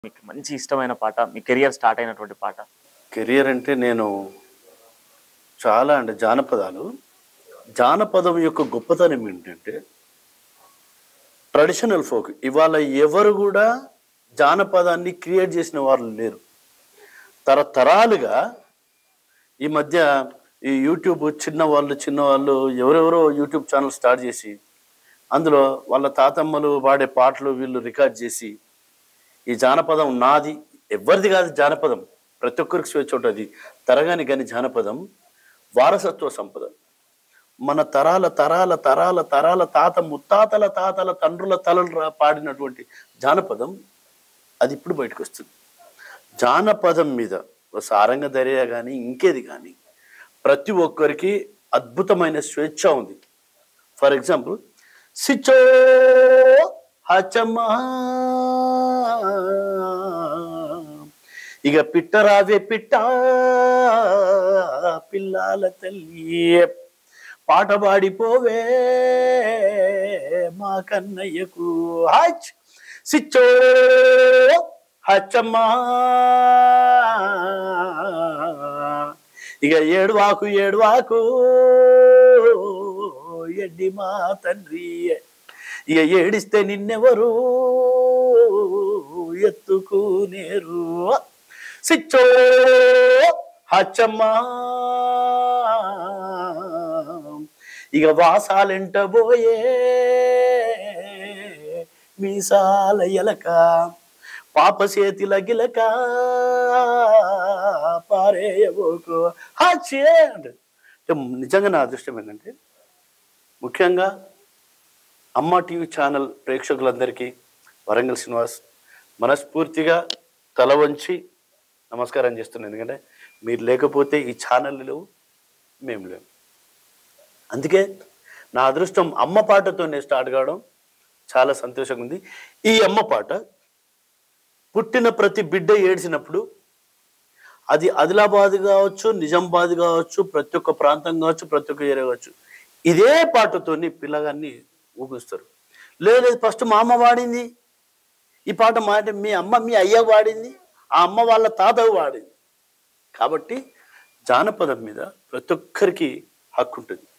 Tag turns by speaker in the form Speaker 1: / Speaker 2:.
Speaker 1: మీకు మంచి ఇష్టమైన పాట మీ కెరియర్ స్టార్ట్ అయినటువంటి పాట
Speaker 2: కెరియర్ అంటే నేను చాలా అంటే జానపదాలు జానపదం యొక్క గొప్పతనం ఏంటంటే ట్రెడిషనల్ ఫోక్ ఇవాళ ఎవరు కూడా జానపదాన్ని క్రియేట్ చేసిన వారు లేరు తరతరాలుగా ఈ మధ్య ఈ యూట్యూబ్ చిన్న వాళ్ళు చిన్న వాళ్ళు ఎవరెవరో యూట్యూబ్ ఛానల్ స్టార్ట్ చేసి అందులో వాళ్ళ తాతమ్మలు పాడే పాటలు వీళ్ళు రికార్డ్ చేసి ఈ జానపదం నాది ఎవరిది కాదు జానపదం ప్రతి ఒక్కరికి స్వేచ్ఛ ఉంటుంది తరగాని కానీ జానపదం వారసత్వ సంపద మన తరాల తరాల తరాల తరాల తాత ముత్తాతల తాతల తండ్రుల తలలు రా- పాడినటువంటి జానపదం అది ఇప్పుడు బయటకు వస్తుంది జానపదం మీద ఒక సారంగ దర్యా కానీ ఇంకేది కానీ ప్రతి ఒక్కరికి అద్భుతమైన స్వేచ్ఛ ఉంది ఫర్ ఎగ్జాంపుల్ సిచో హచమా ఇక పిట్ట రావే పిట్ట పిల్లాల తల్లి పాట పాడిపోవే మా కన్నయ్యకు హచ్ సిచ్చో హచ్చమ్మా ఇక ఏడువాకు ఏడువాకు ఎడ్డి మా తండ్రి ఇక ఏడిస్తే నిన్నెవరు ఎత్తుకునేరు సిచ్చో హచ్చమ్మా ఇక వాసాలెంట పోయే మీసాల ఎలక పాప చేతిల గిలక పారేయబోకు హాచే అంటే అంటే నిజంగా నా అదృష్టం ఏంటంటే ముఖ్యంగా అమ్మ టీవీ ఛానల్ ప్రేక్షకులందరికీ వరంగల్ శ్రీనివాస్ మనస్ఫూర్తిగా తల వంచి నమస్కారం చేస్తున్నాను ఎందుకంటే మీరు లేకపోతే ఈ ఛానల్ లేవు మేము లేవు అందుకే నా అదృష్టం అమ్మ పాటతో నేను స్టార్ట్ కావడం చాలా సంతోషంగా ఉంది ఈ అమ్మ పాట పుట్టిన ప్రతి బిడ్డ ఏడ్చినప్పుడు అది ఆదిలాబాద్ కావచ్చు నిజామాబాద్ కావచ్చు ప్రతి ఒక్క ప్రాంతం కావచ్చు ప్రతి ఒక్క ఏరియా కావచ్చు ఇదే పాటతోని పిల్లగాన్ని ఊపిస్తారు లేదు ఫస్ట్ మా అమ్మ వాడింది ఈ పాట మాట మీ అమ్మ మీ అయ్య వాడింది ఆ అమ్మ వాళ్ళ తాత వాడింది కాబట్టి జానపదం మీద ప్రతి ఒక్కరికి హక్కు ఉంటుంది